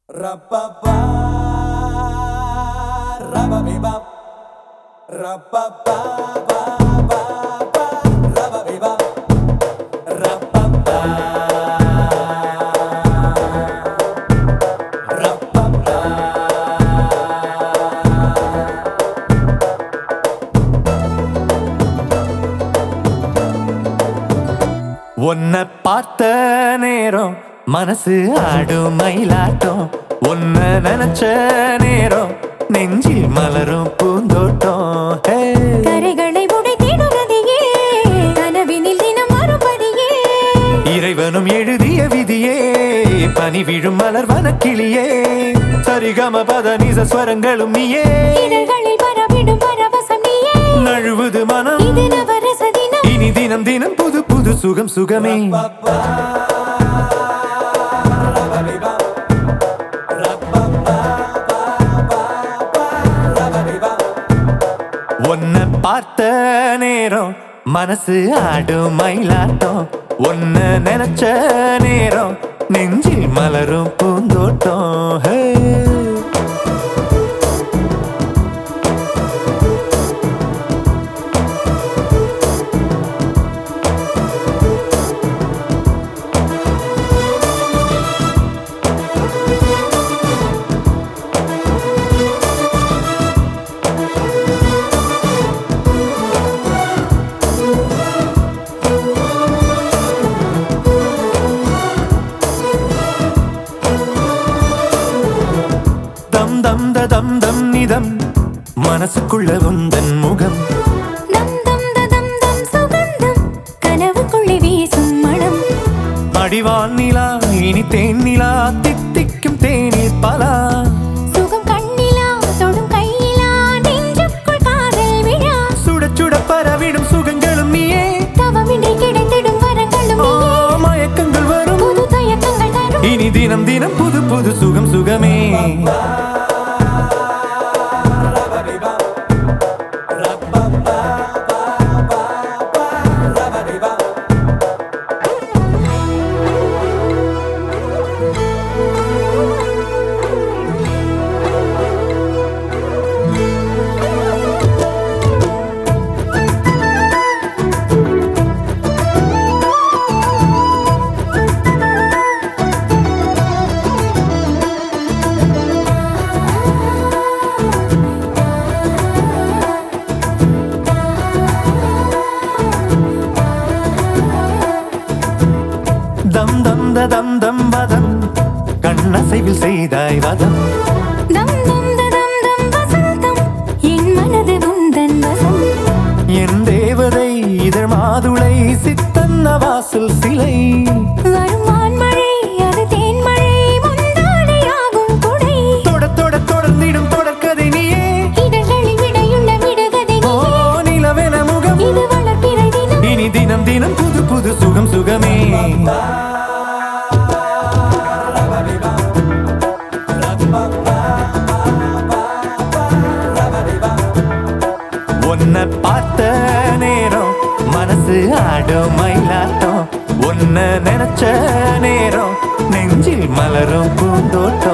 Ra-ba-ba, ra-ba-be-bop. Ra-ba-ba, ba-ba-ba, ra-ba-be-bop. Ra-ba-ba, ra-ba-ba. உன்னை பார்த்த நேரம் மனசு ஆடும் மயிலாட்டம் உன்னை நினைச்ச நேரம் நெஞ்சில் மலரும் பூந்தோட்டம் ஹே. கரைகளை உடைத்திடுவதையே கனவினில் தினம் மறுபடியே இறைவனும் எழுதிய விதியே பனி விழும் மலர் வனக்கிளியே சரிகம பத நிச ஸ்வரங்களும் நீயே இதழ்களில் பரவிடும் பரவசம் நீயே நழுவுது மனம் இது நவரச தினம் இனி தினம் தினம் புது புது சுகம் சுகமே உன்னை பார்த்த நேரம் மனசு ஆடும் மயிலாட்டம் உன்னை நினைச்ச நேரம் நெஞ்சில் மலரும் பூந்தோட்டம் ஹே. தம் தம் த தம் தம் நிதம் மனசுக்குள்ள உந்தன் முகம் தம் தம் ததம் தம் சுகந்தம் கனவுக்குள்ளே வீசும் மனம் அடிவான் நிலா இனி தேன் நிலா தித்திக்கும் தேனில் பலா சுகம் கண்ணிலா தொடும் கையிலா நெஞ்சுக்குள் காதல் விழா சுட சுட பரவிடும் சுகங்களும் நீயே தவமின்றி கிடைத்திடும் வரங்களும் ஓ, நீயே மயக்கங்கள் வரும் புது தயக்கங்கள் தரும் இனி தினம் தினம் புது புது சுகம் சுகமே தம் தம் த தம் தம் வதம் கண்ணசைவில் செய்தாய் வதம் தம் தம் ததம் தம் வசந்தம் என் மனது உந்தன் வசம் என் தேவதை இதழ் மாதுளை சித்தன்ன வாசல் சிலை வருமான் மழை அது தேன் மழை முந்தானையாகும் குடை தொட தொட தொடர்ந்திடும் தொடர்கதை நீயே இதழ்களில் விடையுள்ள விடுகதை ஓ நீயே நிலவென முகம் இது வளர்ப்பிறை தினம் இனி தினம் தினம் புது புது சுகம் சுகமே உன்னை பார்த்த நேரம் மனசு ஆடும் மயிலாட்டம் உன்னை நினைச்ச நேரம் நெஞ்சில் மலரும் பூந்தோட்டம்